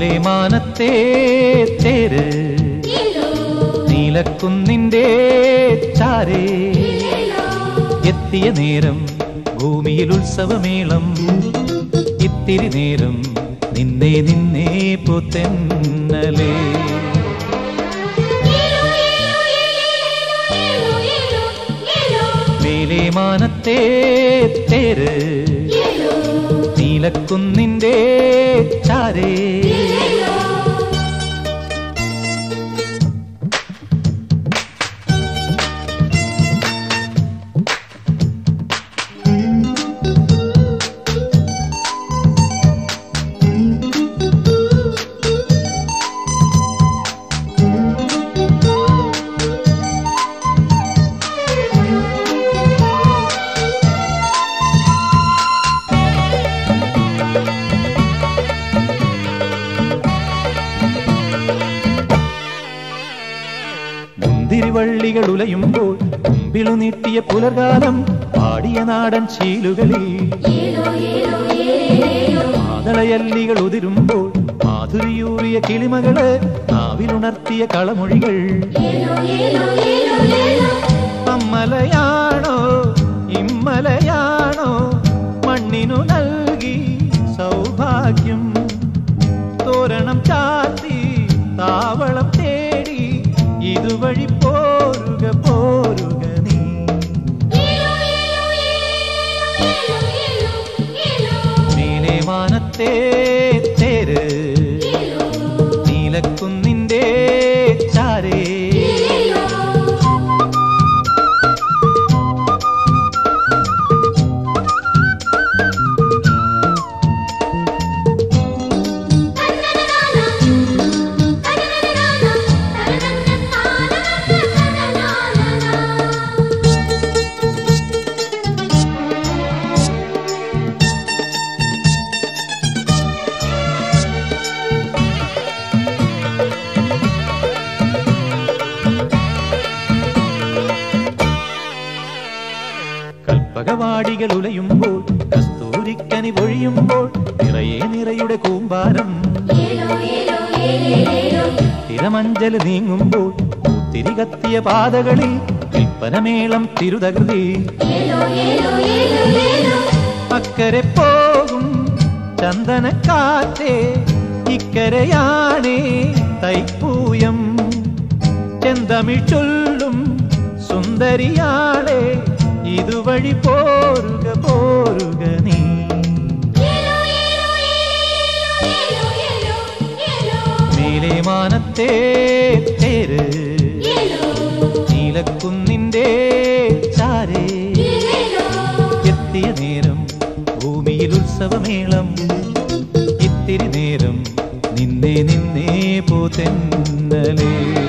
മേലെ മാനത്തെ തേര് നീലക്കുന്നിന്റെ ചാരേ എത്തിയ നേരം ഭൂമിയിൽ ഉത്സവമേളം ഇത്തിരി നേരം നിന്നെ നിന്നെ പുത്തന്നലേ മേലെ മാനത്തെ തേര് നീലക്കുന്നിന്റെ ചാരേ മുന്തിരിവള്ളികൾ ഉലയുമ്പോൾ മുമ്പിളു നീട്ടിയ പുലർകാലം പാടിയ നാടൻ ശീലുകളിൽ മാതളയല്ലികൾ ഉതിരുമ്പോൾ മാധുരിയൂറിയ കിളിമകള് നാവിലുണർത്തിയ കളമൊഴികൾ അമ്മലയാണോ ഇമ്മലയാണോ മണ്ണിനു നൽകി സൗഭാഗ്യം തോരണം ചാത്തി താവളം തേടി ഇതുവഴി പോരുക പോരുക നീ നീലെ മാനത്തെ തേര് നീലക്കുന്നിന്റെ ചാരേ കൽപ്പകവാടികൾ ഉലയുമ്പോൾ കസ്തൂരിക്കനി പൊഴിയുമ്പോൾ നിറയെ നിറയുടെ കൂമ്പാരം തിരമഞ്ചൽ നീങ്ങുമ്പോൾ പൂത്തിരി കത്തിയ പാതകളിൽ കൽപ്പനമേളം തിരുതകൃതി അക്കരെ പോകും ചന്ദനക്കാറ്റേ ഇക്കരയാണേ തൈപ്പൂയം ചെന്തമിഴ് ചൊല്ലും സുന്ദരിയാളെ ഇതുവഴി പോരുക പോരുക നീ നീലെ മാനത്തെ തേര് നീലക്കുന്നിന്റെ ചാരേ എത്തിയ നേരം ഭൂമിയിൽ ഉത്സവമേളം ഇത്തിരി നേരം നിന്നെ നിന്നെ പോതെന്നലേ